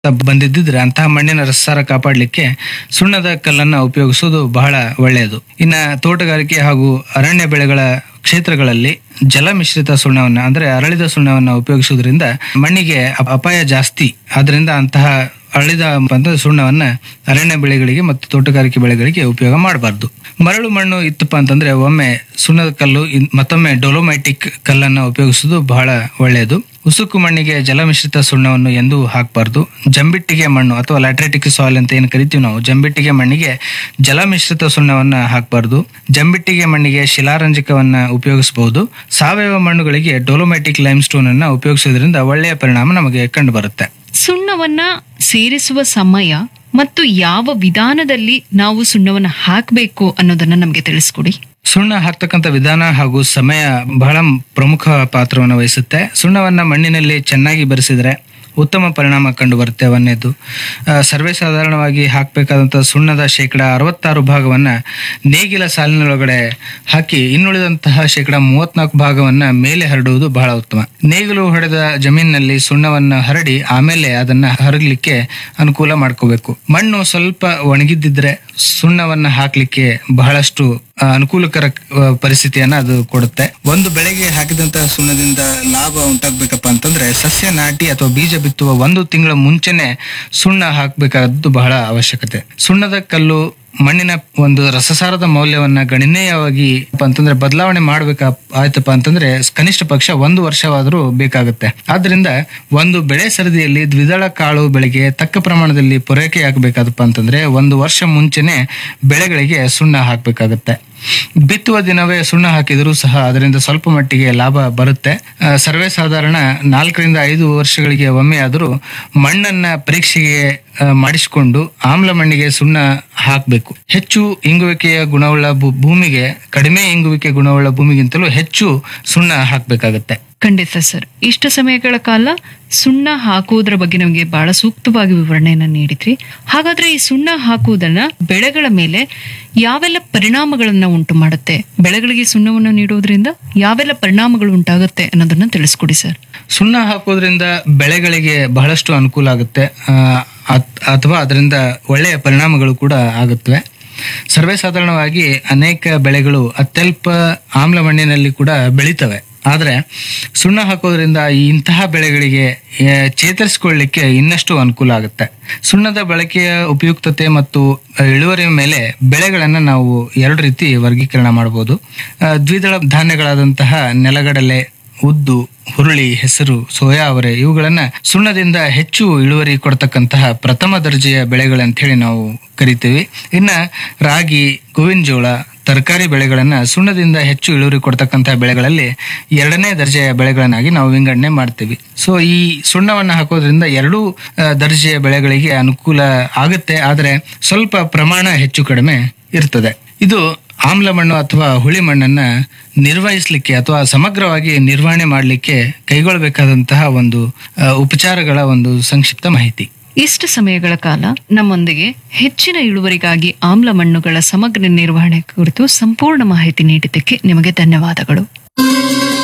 ಬಂದಿದ್ದಿದ್ರೆ ಅಂತಹ ಮಣ್ಣಿನ ರಸಸಾರ ಕಾಪಾಡಲಿಕ್ಕೆ ಸುಣ್ಣದ ಕಲ್ಲನ್ನು ಉಪಯೋಗಿಸುವುದು ಬಹಳ ಒಳ್ಳೆಯದು ಇನ್ನ ತೋಟಗಾರಿಕೆ ಹಾಗೂ ಅರಣ್ಯ ಬೆಳೆಗಳ ಕ್ಷೇತ್ರಗಳಲ್ಲಿ ಜಲ ಮಿಶ್ರಿತ ಸುಣ್ಣವನ್ನ ಅಂದ್ರೆ ಅರಳಿದ ಸುಣ್ಣವನ್ನ ಉಪಯೋಗಿಸುವುದರಿಂದ ಮಣ್ಣಿಗೆ ಅಪ- ಅಪಾಯ ಜಾಸ್ತಿ ಆದ್ರಿಂದ ಅಂತಹ ಅರಳಿದ ಬಂದ ಸುಣ್ಣವನ್ನ ಅರಣ್ಯ ಬೆಳೆಗಳಿಗೆ ಮತ್ತು ತೋಟಗಾರಿಕೆ ಬೆಳೆಗಳಿಗೆ ಉಪಯೋಗ ಮಾಡಬಾರ್ದು ಮರಳು ಮಣ್ಣು ಇತ್ತಪ್ಪ ಅಂತಂದ್ರೆ ಒಮ್ಮೆ ಸುಣ್ಣದ ಕಲ್ಲು ಇನ್- ಮತ್ತೊಮ್ಮೆ ಡೊಲೊಮೈಟಿಕ್ ಕಲ್ಲನ್ನ ಉಪಯೋಗಿಸುವುದು ಬಹಳ ಒಳ್ಳೆಯದು ಉಸುಕು ಮಣ್ಣಿಗೆ ಜಲಮಿಶ್ರಿತ ಸುಣ್ಣವನ್ನು ಎಂದೂ ಹಾಕಬಾರ್ದು ಜಂಬಿಟ್ಟಿಗೆ ಮಣ್ಣು ಅಥವಾ ಲ್ಯಾಟ್ರೆಟಿಕ್ ಸಾಯಿಲ್ ಅಂತ ಏನು ಕರಿತೀವಿ ನಾವು ಜಂಬಿಟ್ಟಿಗೆ ಮಣ್ಣಿಗೆ ಜಲಮಿಶ್ರಿತ ಸುಣ್ಣವನ್ನ ಹಾಕಬಾರ್ದು ಜಂಬಿಟ್ಟಿಗೆ ಮಣ್ಣಿಗೆ ಶಿಲಾರಂಜಕವನ್ನ ಉಪಯೋಗಿಸಬಹುದು ಸಾವಯವ ಮಣ್ಣುಗಳಿಗೆ ಡೊಲೊಮೈಟಿಕ್ ಲೈಮ್ ಸ್ಟೋನ್ ಅನ್ನ ಉಪಯೋಗಿಸೋದ್ರಿಂದ ಒಳ್ಳೆಯ ಪರಿಣಾಮ ನಮಗೆ ಕಂಡು ಬರುತ್ತೆ ಸುಣ್ಣವನ್ನ ಸೇರಿಸುವ ಸಮಯ ಮತ್ತು ಯಾವ ವಿಧಾನದಲ್ಲಿ ನಾವು ಸುಣ್ಣವನ್ನ ಹಾಕಬೇಕು ಅನ್ನೋದನ್ನ ನಮಗೆ ತಿಳಿಸ್ಕೊಡಿ ಸುಣ್ಣ ಹಾಕ್ತಕ್ಕಂಥ ವಿಧಾನ ಹಾಗೂ ಸಮಯ ಬಹಳ ಪ್ರಮುಖ ಪಾತ್ರವನ್ನು ವಹಿಸುತ್ತೆ ಸುಣ್ಣವನ್ನ ಮಣ್ಣಿನಲ್ಲಿ ಚೆನ್ನಾಗಿ ಬೆರೆಸಿದ್ರೆ ಉತ್ತಮ ಪರಿಣಾಮ ಕಂಡು ಬರುತ್ತೆ ಒಂದನೇದು ಆ, ಸರ್ವೇ ಸಾಧಾರಣವಾಗಿ ಹಾಕಬೇಕಾದಂಥ ಸುಣ್ಣದ ಶೇಕಡ ಅರವತ್ತಾರು ಭಾಗವನ್ನ ನೇಗಿಲ ಸಾಲಿನೊಳಗಡೆ ಹಾಕಿ ಇನ್ನುಳಿದಂತಹ ಶೇಕಡ ಮೂವತ್ನಾಲ್ಕು ಭಾಗವನ್ನ ಮೇಲೆ ಹರಡುವುದು ಬಹಳ ಉತ್ತಮ ನೇಗಿಲು ಹೊಡೆದ ಜಮೀನಿನಲ್ಲಿ ಸುಣ್ಣವನ್ನ ಹರಡಿ ಆಮೇಲೆ ಅದನ್ನ ಹರಗಲಿಕ್ಕೆ ಅನುಕೂಲ ಮಾಡ್ಕೋಬೇಕು ಮಣ್ಣು ಸ್ವಲ್ಪ ಒಣಗಿದ್ದಿದ್ರೆ ಸುಣ್ಣವನ್ನ ಹಾಕ್ಲಿಕ್ಕೆ ಬಹಳಷ್ಟು ಆ, ಅನುಕೂಲಕರ ಆ, ಪರಿಸ್ಥಿತಿಯನ್ನ ಅದು ಕೊಡುತ್ತೆ ಒಂದು ಬೆಳೆಗೆ ಹಾಕಿದಂತಹ ಸುಣ್ಣದಿಂದ ಲಾಭ ಉಂಟಾಗ್ಬೇಕಪ್ಪ ಅಂತಂದ್ರೆ ಸಸ್ಯ ನಾಟಿ ಅಥವಾ ಬೀಜ ಬಿತ್ತುವ ಒಂದು ತಿಂಗಳ ಮುಂಚೆನೆ ಸುಣ್ಣ ಹಾಕಬೇಕಾದ್ದು ಬಹಳ ಅವಶ್ಯಕತೆ ಸುಣ್ಣದ ಕಲ್ಲು ಮಣ್ಣಿನ ಒಂದು ರಸಸಾರದ ಮೌಲ್ಯವನ್ನ ಗಣನೀಯವಾಗಿ ಪ ಅಂತಂದ್ರೆ ಬದಲಾವಣೆ ಮಾಡ್ಬೇಕ ಆಯ್ತಪ್ಪ ಅಂತಂದ್ರೆ ಕನಿಷ್ಠ ಪಕ್ಷ ಒಂದು ವರ್ಷವಾದರೂ ಬೇಕಾಗುತ್ತೆ ಆದ್ರಿಂದ ಒಂದು ಬೆಳೆ ಸರದಿಯಲ್ಲಿ ದ್ವಿದಳ ಕಾಳು ಬೆಳೆಗೆ ತಕ್ಕ ಪ್ರಮಾಣದಲ್ಲಿ ಪೂರೈಕೆ ಆಗಬೇಕಾದಪ್ಪ ಅಂತಂದ್ರೆ ಒಂದು ವರ್ಷ ಮುಂಚೆನೆ ಬೆಳೆಗಳಿಗೆ ಸುಣ್ಣ ಹಾಕಬೇಕಾಗತ್ತೆ ಬಿತ್ತುವ ದಿನವೇ ಸುಣ್ಣ ಹಾಕಿದರೂ ಸಹ ಅದರಿಂದ ಸ್ವಲ್ಪ ಮಟ್ಟಿಗೆ ಲಾಭ ಬರುತ್ತೆ ಆ, ಸರ್ವೇ ಸಾಧಾರಣ ನಾಲ್ಕರಿಂದ ಐದು ವರ್ಷಗಳಿಗೆ ಒಮ್ಮೆ ಆದರೂ ಮಣ್ಣನ್ನ ಪರೀಕ್ಷೆಗೆ ಆ, ಮಾಡಿಸಿಕೊಂಡು ಆಮ್ಲ ಮಣ್ಣಿಗೆ ಸುಣ್ಣ ಹಾಕಬೇಕು ಹೆಚ್ಚು ಇಂಗುವಿಕೆಯ ಗುಣವುಳ್ಳ ಭೂ- ಭೂಮಿಗೆ ಕಡಿಮೆ ಇಂಗುವಿಕೆ ಗುಣವುಳ್ಳ ಭೂಮಿಗಿಂತಲೂ ಹೆಚ್ಚು ಸುಣ್ಣ ಹಾಕಬೇಕಾಗತ್ತೆ ಖಂಡಿತ ಸರ್ ಇಷ್ಟು ಸಮಯಗಳ ಕಾಲ ಸುಣ್ಣ ಹಾಕುವುದರ ಬಗ್ಗೆ ನಮಗೆ ಬಹಳ ಸೂಕ್ತವಾಗಿ ವಿವರಣೆಯನ್ನ ನೀಡಿದ್ರಿ ಹಾಗಾದ್ರೆ ಈ ಸುಣ್ಣ ಹಾಕುವುದನ್ನ ಬೆಳೆಗಳ ಮೇಲೆ ಯಾವೆಲ್ಲ ಪರಿಣಾಮಗಳನ್ನ ಉಂಟು ಮಾಡುತ್ತೆ ಬೆಳೆಗಳಿಗೆ ಸುಣ್ಣವನ್ನು ನೀಡುವುದರಿಂದ ಯಾವೆಲ್ಲ ಪರಿಣಾಮಗಳು ಉಂಟಾಗುತ್ತೆ ಅನ್ನೋದನ್ನ ತಿಳಿಸ್ಕೊಡಿ ಸರ್ ಸುಣ್ಣ ಹಾಕೋದ್ರಿಂದ ಬೆಳೆಗಳಿಗೆ ಬಹಳಷ್ಟು ಅನುಕೂಲ ಆಗುತ್ತೆ ಆ, ಅತ್- ಅಥವಾ ಅದರಿಂದ ಒಳ್ಳೆಯ ಪರಿಣಾಮಗಳು ಕೂಡ ಆಗುತ್ತವೆ ಸರ್ವೇ ಸಾಧಾರಣವಾಗಿ ಅನೇಕ ಬೆಳೆಗಳು ಅತ್ಯಲ್ಪ ಆಮ್ಲ ಮಣ್ಣಿನಲ್ಲಿ ಕೂಡ ಬೆಳೀತವೆ ಆದರೆ ಸುಣ್ಣ ಹಾಕೋದ್ರಿಂದ ಈ ಇಂತಹ ಬೆಳೆಗಳಿಗೆ ಆ, ಚೇತರಿಸಿಕೊಳ್ಳಿಕ್ಕೆ ಇನ್ನಷ್ಟು ಅನುಕೂಲ ಆಗುತ್ತೆ ಸುಣ್ಣದ ಬಳಕೆಯ ಉಪಯುಕ್ತತೆ ಮತ್ತು ಆ, ಇಳುವರಿಯ ಮೇಲೆ ಬೆಳೆಗಳನ್ನು ನಾವು ಎರಡು ರೀತಿ ವರ್ಗೀಕರಣ ಮಾಡಬಹುದು ಆ, ದ್ವಿದಳ ಧಾನ್ಯಗಳಾದಂತಹ ನೆಲಗಡಲೆ ಉದ್ದು ಹುರುಳಿ ಹೆಸರು ಸೋಯಾ ಅವರೆ ಇವುಗಳನ್ನ ಸುಣ್ಣದಿಂದ ಹೆಚ್ಚು ಇಳುವರಿ ಕೊಡ್ತಕ್ಕಂತಹ ಪ್ರಥಮ ದರ್ಜೆಯ ಬೆಳೆಗಳಂತ ಹೇಳಿ ನಾವು ಕರಿತೀವಿ ಇನ್ನ ರಾಗಿ ಗೋವಿನ ಜೋಳ ತರಕಾರಿ ಬೆಳೆಗಳನ್ನ ಸುಣ್ಣದಿಂದ ಹೆಚ್ಚು ಇಳುವರಿ ಕೊಡ್ತಕ್ಕಂತಹ ಬೆಳೆಗಳಲ್ಲಿ ಎರಡನೇ ದರ್ಜೆಯ ಬೆಳೆಗಳನ್ನಾಗಿ ನಾವು ವಿಂಗಡಣೆ ಮಾಡ್ತೀವಿ ಸೊ ಈ ಸುಣ್ಣವನ್ನ ಹಾಕೋದ್ರಿಂದ ಎರಡೂ ಆ, ದರ್ಜೆಯ ಬೆಳೆಗಳಿಗೆ ಅನುಕೂಲ ಆಗುತ್ತೆ ಆದರೆ ಸ್ವಲ್ಪ ಪ್ರಮಾಣ ಹೆಚ್ಚು ಕಡಿಮೆ ಇರ್ತದೆ ಇದು ಆಮ್ಲ ಮಣ್ಣು ಅಥವಾ ಹುಳಿ ಮಣ್ಣನ್ನ ನಿರ್ವಹಿಸಲಿಕ್ಕೆ ಅಥವಾ ಸಮಗ್ರವಾಗಿ ನಿರ್ವಹಣೆ ಮಾಡಲಿಕ್ಕೆ ಕೈಗೊಳ್ಳಬೇಕಾದಂತಹ ಒಂದು ಆ, ಉಪಚಾರಗಳ ಒಂದು ಸಂಕ್ಷಿಪ್ತ ಮಾಹಿತಿ ಇಷ್ಟು ಸಮಯಗಳ ಕಾಲ ನಮ್ಮೊಂದಿಗೆ ಹೆಚ್ಚಿನ ಇಳುವರಿಗಾಗಿ ಆಮ್ಲ ಮಣ್ಣುಗಳ ಸಮಗ್ರ ನಿರ್ವಹಣೆ ಕುರಿತು ಸಂಪೂರ್ಣ ಮಾಹಿತಿ ನೀಡಿದ್ದಕ್ಕೆ ನಿಮಗೆ ಧನ್ಯವಾದಗಳು